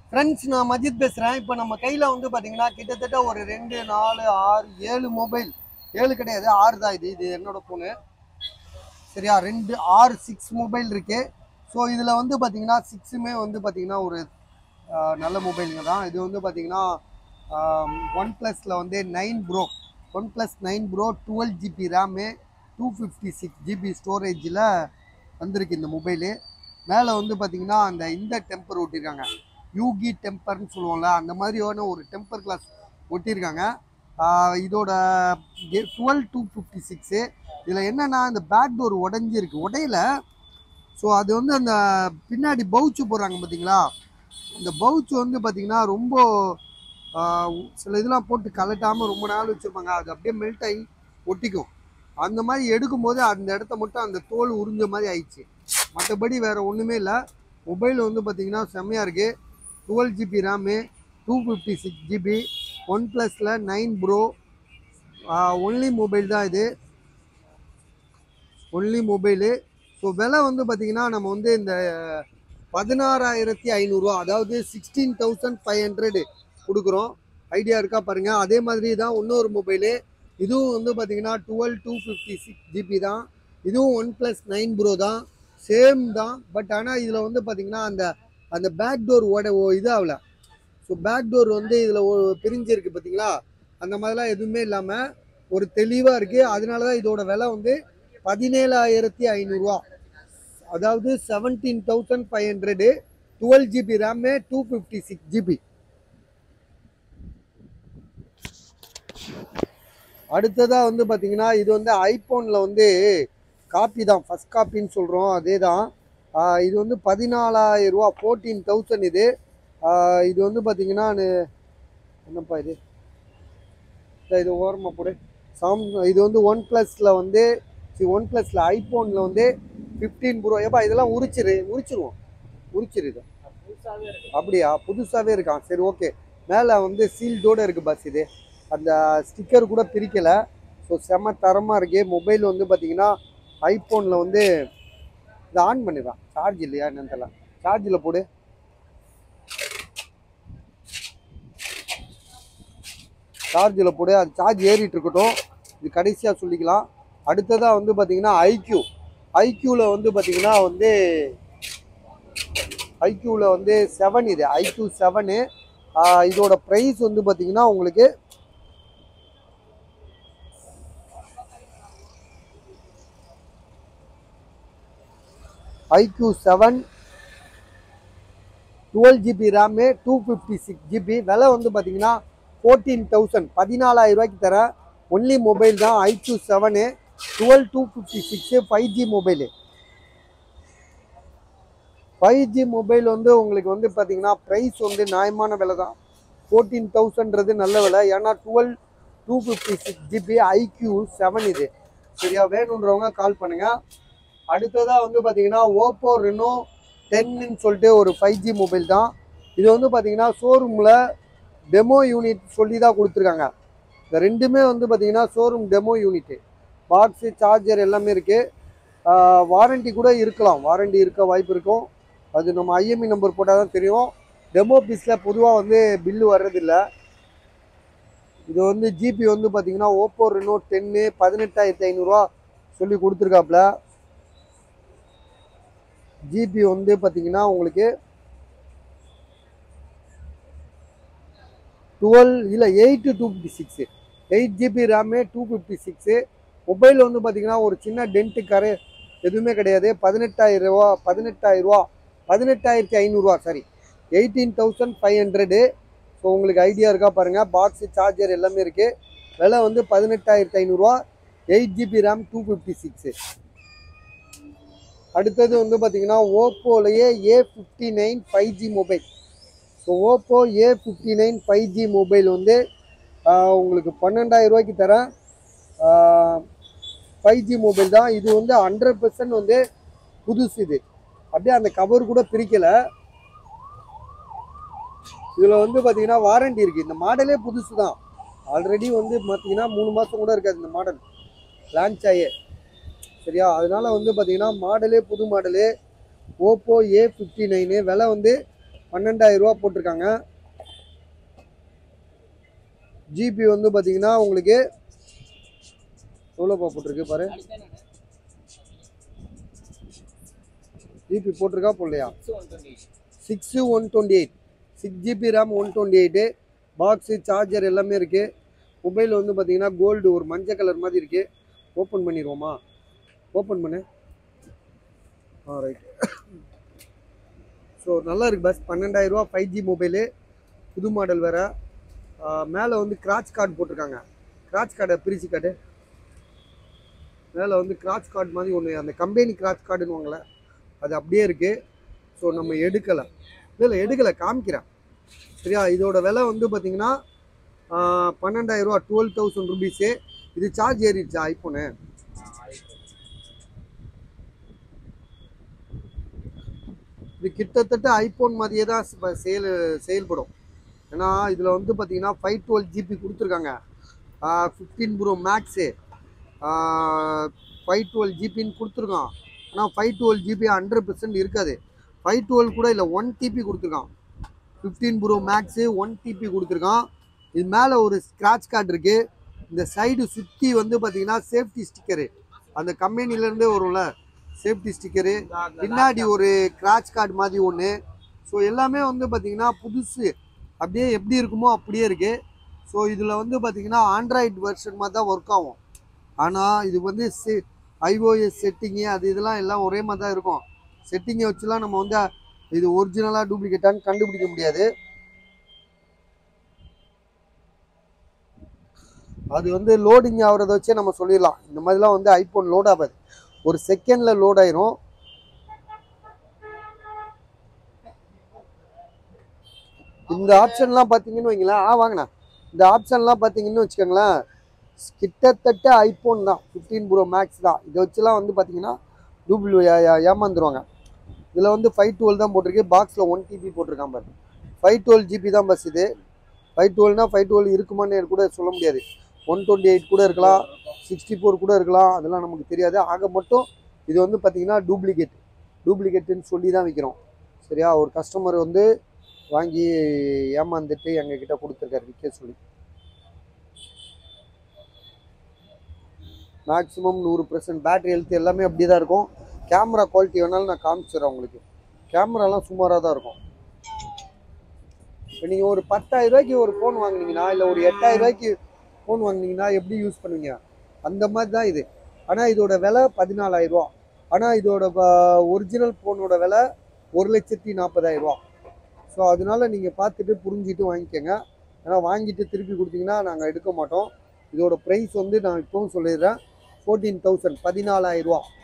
friends நான் மஜித் பேசுகிறேன் இப்போ நம்ம கையில் வந்து பார்த்தீங்கன்னா கிட்டத்தட்ட ஒரு ரெண்டு நாலு ஆறு ஏழு மொபைல் ஏழு கிடையாது ஆறு தான் இது இது என்னோட ஃபோனு சரியா ரெண்டு ஆறு சிக்ஸ் மொபைல் இருக்கு ஸோ இதில் வந்து பார்த்தீங்கன்னா சிக்ஸுமே வந்து பார்த்தீங்கன்னா ஒரு ஆஹ், நல்ல மொபைலுங்க தான் இது வந்து பார்த்தீங்கன்னா ஒன் ப்ளஸில் வந்து nine pro one plus nine pro twelve GB RAM two fifty six GB ஸ்டோரேஜில் வந்திருக்கு இந்த மொபைலு மேலே வந்து பார்த்தீங்கன்னா அந்த இந்த டெம்பர் ஒட்டியிருக்காங்க யூகி டெம்பர்னு சொல்லுவோம்ல அந்த மாதிரியான ஒரு டெம்பர் கிளாஸ் ஒட்டியிருக்காங்க ஆஹ் இதோட டுவெல் டூ ஃபிஃப்டி சிக்ஸு இதில் என்னென்னா இந்த பேக் டோர் உடஞ்சிருக்கு உடையில ஸோ அது வந்து அந்த பின்னாடி பவுச்சு போடுறாங்க பார்த்தீங்களா இந்த பவுச்சு வந்து பார்த்தீங்கன்னா ரொம்ப ஆஹ் சில இதெல்லாம் போட்டு கலட்டாமல் ரொம்ப நாள் வச்சுருப்பாங்க அது அப்படியே மெல்ட் ஆகி ஒட்டிக்கும் அந்த மாதிரி எடுக்கும்போது அந்த இடத்த மட்டும் அந்த தோல் உறிஞ்ச மாதிரி ஆயிடுச்சு மற்றபடி வேறு ஒன்றுமே இல்லை மொபைல் வந்து பார்த்தீங்கன்னா செம்மையாக இருக்குது twelve GB RAM two fifty six GB one ப்ளஸில் நைன் ப்ரோ ஒன்லி மொபைல் தான் இது ஒன்லி மொபைலு ஸோ விலை வந்து பார்த்தீங்கன்னா நம்ம வந்து இந்த பதினாறாயிரத்தி ஐநூறுரூவா அதாவது சிக்ஸ்டீன் தௌசண்ட் ஃபைவ் ஹண்ட்ரடு கொடுக்குறோம் ஐடியா இருக்கா பாருங்கள் அதே மாதிரி தான் இன்னொரு மொபைலு இதுவும் வந்து பார்த்தீங்கன்னா twelve two fifty six GB தான் இதுவும் ஒன் ப்ளஸ் நைன் ப்ரோ தான் சேம் தான் பட் ஆனால் இதில் வந்து பார்த்தீங்கன்னா அந்த அந்த பேக் டோர் ஓட ஓ- இது ஆகல ஸோ பேக் டோர் வந்து இதில் பிரிஞ்சிருக்கு பார்த்தீங்களா அந்த மாதிரிலாம் எதுவுமே இல்லாமல் ஒரு தெளிவாக இருக்குது அதனால தான் இதோட விலை வந்து பதினேழாயிரத்தி ஐநூறுரூவா அதாவது seventeen thousand five hundred twelve GB RAM two fifty six GB அடுத்ததாக வந்து பார்த்தீங்கன்னா இது வந்து ஐஃபோனில் வந்து காப்பி தான் ஃபஸ்ட் காப்பின்னு சொல்கிறோம் அதே தான் ஆஹ் இது வந்து பதினாலாயிரம் ரூபா ஃபோர்டீன் தௌசண்ட் இது ஆஹ் இது வந்து பார்த்தீங்கன்னா நு- என்னப்பா இது இந்த இது ஓரமாக போடு சாம் இது வந்து ஒன் ப்ளஸில் வந்து ஒன் ப்ளஸில் ஐஃபோனில் வந்து ஃபிஃப்டீன் ப்ரோ ஏப்பா இதெல்லாம் உரிச்சிரு உரிச்சிருவோம் உரிச்சிரு இது அப்படியா புதுசாகவே இருக்கான் சரி ஓகே மேலே வந்து சீல்டோடு இருக்குது பஸ் இது அந்த ஸ்டிக்கர் கூட பிரிக்கலை ஸோ செம தரமாக இருக்கு மொபைல் வந்து பார்த்தீங்கன்னா ஐஃபோனில் வந்து இதை ஆன் பண்ணிடுறான் சார்ஜ் இல்லையா என்னன்னு தெரியல சார்ஜில் போடு சார்ஜில் போடு அது சார்ஜ் ஏறிட்டு இருக்கட்டும் இது கடைசியாக சொல்லிக்கலாம் அடுத்ததாக வந்து பார்த்தீங்கன்னா ஐக்யூ ஐக்யூவில் வந்து பார்த்தீங்கன்னா வந்து ஐக்யூவில் வந்து செவன் இது ஐக்யூ செவனு இதோட ப்ரைஸ் வந்து பார்த்தீங்கன்னா உங்களுக்கு iQOO seven twelve GB RAM two fifty six GB விலை வந்து பார்த்தீங்கன்னா ஃபோர்டீன் தௌசண்ட் பதினாலாயிரம் ரூபாய்க்கு தரேன் ஒன்லி மொபைல் தான் iQOO seven twelve two fifty six five G mobile five G mobile வந்து உங்களுக்கு வந்து பார்த்தீங்கன்னா ப்ரைஸ் வந்து நியாயமான விலை தான் ஃபோர்டீன் தௌசண்ட்றது நல்ல விலை ஏன்னா twelve two fifty six GB iQOO seven இது சரியா வேணுன்றவங்க கால் பண்ணுங்கள் அடுத்ததாக வந்து பார்த்தீங்கன்னா ஓப்போ ரெனோ டென்னு சொல்லிட்டு ஒரு ஃபைவ் ஜி மொபைல் தான் இது வந்து பார்த்தீங்கன்னா ஷோரூமில் டெமோ யூனிட் சொல்லி தான் கொடுத்துருக்காங்க இந்த ரெண்டுமே வந்து பார்த்தீங்கன்னா showroom demo unit box charger எல்லாமே இருக்குது வாரண்டி கூட இருக்கலாம் வாரண்டி இருக்க வாய்ப்பு இருக்கும் அது நம்ம ஐஎம்இ நம்பர் போட்டால் தான் தெரியும் டெமோ பீஸில் பொதுவாக வந்து பில்லு வர்றதில்ல இது வந்து ஜிபி வந்து பார்த்தீங்கன்னா ஓப்போ ரெனோ டென்னு பதினெட்டாயிரத்தி ஐநூறுரூவா சொல்லி கொடுத்துருக்காப்புல ஜிபி வந்து பார்த்தீங்கன்னா உங்களுக்கு டுவெல் இல்லை eight two fifty six eight GB RAM two fifty six mobile வந்து பார்த்தீங்கன்னா ஒரு சின்ன டென்ட்டு கரை எதுவுமே கிடையாது பதினெட்டாயிரம் ரூபா பதினெட்டாயிரம் ரூபா பதினெட்டாயிரத்தி ஐநூறுரூவா sorry eighteen thousand five hundred so உங்களுக்கு ஐடியா இருக்கா பாருங்கள் பாக்ஸு சார்ஜர் எல்லாமே இருக்குது விலை வந்து பதினெட்டாயிரத்தி ஐநூறுரூவா eight GB RAM two fifty six அடுத்தது வந்து பார்த்தீங்கன்னா ஓப்போலையே A fifty nine five G mobile so Oppo A fifty nine five G mobile வந்து ஆஹ், உங்களுக்கு பன்னெண்டாயிரம் ரூபாய்க்கு தரேன் ஃபைவ் ஜி மொபைல் தான் இது வந்து ஹண்ட்ரட் பர்சன்ட் வந்து புதுசு இது அப்படியே அந்த கவர் கூட பிரிக்கலை இதில் வந்து பார்த்தீங்கன்னா வாரண்டி இருக்குது இந்த மாடலே புதுசு தான் ஆல்ரெடி வந்து பார்த்தீங்கன்னா மூணு மாதம் கூட இருக்காது இந்த மாடல் லான்ச் ஆகி சரியா அதனால வந்து பார்த்தீங்கன்னா மாடலே புது model Oppo A fifty nine விலை வந்து பன்னெண்டாயிரம் ரூபா போட்டிருக்காங்க ஜிபி வந்து பார்த்தீங்கன்னா உங்களுக்கு எவ்வளோப்பா போட்டிருக்கு பாரு ஜிபி போட்டிருக்கா போடலையா six one twenty eight six GB RAM one twenty eight box charger எல்லாமே இருக்குது மொபைல் வந்து பார்த்தீங்கன்னா கோல்டு ஒரு மஞ்சள் கலர் மாதிரி இருக்குது ஓப்பன் பண்ணிடுவோமா ஓப்பன் பண்ணு ஆ ரைட் ஸோ நல்லா இருக்கு பஸ் பன்னெண்டாயிரரூவா ஃபைவ் ஜி மொபைலு புது மாடல் வேறு மேலே வந்து கிராச் கார்டு போட்டிருக்காங்க கிராச் கார்டை பிரித்து காட்டு மேலே வந்து கிராச் கார்டு மாதிரி ஒன்று அந்த கம்பெனி கிராச் கார்டுன்னு அது அப்படியே இருக்குது ஸோ நம்ம எடுக்கலை இல்லை இல்லை எடுக்கலை காமிக்கிறேன் சரியா இதோட விலை வந்து பார்த்தீங்கன்னா பன்னெண்டாயிரரூவா டுவெல் தௌசண்ட் ருபீஸு இது சார்ஜ் ஏறிடுச்சா ஐஃபோனு இது கிட்டத்தட்ட ஐஃபோன் மாதிரியே தான் ச- செயல் செயல்படும் ஏன்னா இதில் வந்து பார்த்தீங்கன்னா ஃபைவ் டுவெல் ஜிபி கொடுத்துருக்காங்க fifteen pro max five twelve ஜிபின்னு கொடுத்துருக்கான் ஆனால் five twelve GB hundred percent இருக்காது ஃபைவ் டுவெல் கூட இல்லை ஒன் டிபி கொடுத்துருக்கான் fifteen pro max one TB கொடுத்துருக்கான் இது மேலே ஒரு ஸ்க்ராட்ச் கார்டு இருக்குது இந்த சைடு சுற்றி வந்து பார்த்தீங்கன்னா சேஃப்டி ஸ்டிக்கரு அந்த கம்பெனிலேருந்தே வரும்ல சேஃப்டி ஸ்டிக்கரு பின்னாடி ஒரு கிராச் கார்டு மாதிரி ஒன்று ஸோ எல்லாமே வந்து பார்த்தீங்கன்னா புதுசு அப்படியே எப்படி இருக்குமோ அப்படியே இருக்கு ஸோ இதில் வந்து பார்த்தீங்கன்னா ஆண்ட்ராய்டு வெர்ஷன் மாதிரி தான் ஒர்க் ஆகும் ஆனால் இது வந்து செ ஐஓஎஸ் செட்டிங்கு அது இதெல்லாம் எல்லாம் ஒரே மாதிரி தான் இருக்கும் செட்டிங்கை வச்சுலாம் நம்ம வந்து இது ஒரிஜினலாக டூப்ளிகேட்டான்னு கண்டுபிடிக்க முடியாது அது வந்து லோடிங் ஆகிறத வச்சே நம்ம சொல்லிடலாம் இந்த மாதிரிலாம் வந்து ஐஃபோன் லோட் ஆகாது ஒரு செகண்டில் லோட் ஆயிரும் இந்த ஆப்ஷன்லாம் பார்த்தீங்கன்னு வைங்களேன் ஆ வாங்கண்ணா இந்த ஆப்ஷன்லாம் பார்த்தீங்கன்னு வச்சுக்கோங்களேன் கிட்டத்தட்ட ஐஃபோன் தான் ஃபிஃப்டீன் ப்ரோ மேக்ஸ் தான் இதை வச்சுலாம் வந்து பார்த்தீங்கன்னா டூபிள் ஏமாந்துருவாங்க இதில் வந்து ஃபைவ் டுவெல் தான் போட்டிருக்கு பாக்ஸில் ஒன் டிபி போட்டிருக்கான் பாரு ஃபைவ் டுவெல் ஜிபி தான் பஸ் இது ஃபைவ் டுவெல்னா ஃபைவ் டுவெல் இருக்குமான்னு கூட சொல்ல முடியாது ஒன் டுவெண்ட்டி எயிட் கூட இருக்கலாம் சிக்ஸ்டி ஃபோர் கூட இருக்கலாம் அதெல்லாம் நமக்கு தெரியாது ஆக மட்டும் இது வந்து பார்த்தீங்கன்னா டூப்ளிகேட் டூப்ளிகேட்டுன்னு சொல்லி தான் விற்கிறோம் சரியா ஒரு கஸ்டமர் வந்து வாங்கி ஏமாந்துட்டு எங்ககிட்ட கொடுத்துருக்காரு விற்க சொல்லி மேக்ஸிமம் நூறு பர்சன்ட் பேட்டரி ஹெல்த் எல்லாமே அப்படி தான் இருக்கும் கேமரா குவாலிட்டி வேணாலும் நான் காமிச்சிடுறேன் உங்களுக்கு கேமராலாம் சுமாராக தான் இருக்கும் இப்போ நீங்கள் ஒரு பத்தாயிரம் ரூபாய்க்கு ஒரு ஃபோன் வாங்குனீங்கன்னா இல்லை ஒரு எட்டாயிரம் ரூபாய்க்கு ஃபோன் வாங்குனீங்கன்னா எப்படி யூஸ் பண்ணுவீங்க அந்த மாதிரி தான் இது ஆனால் இதோட விலை பதினாலாயிரம் ரூபா ஆனால் இதோட ஒரிஜினல் ஃபோனோட விலை ஒரு லட்சத்தி நாற்பதாயிரம் ரூபா ஸோ அதனால நீங்கள் பார்த்துட்டு புரிஞ்சுட்டு வாங்கிக்கோங்க ஏன்னா வாங்கிட்டு திருப்பி கொடுத்தீங்கன்னா நாங்கள் எடுக்க மாட்டோம் இதோட ப்ரைஸ் வந்து நான் இப்போவும் சொல்லிடுறேன் ஃபோர்டீன் தௌசண்ட் பதினாலாயிரம் ரூபா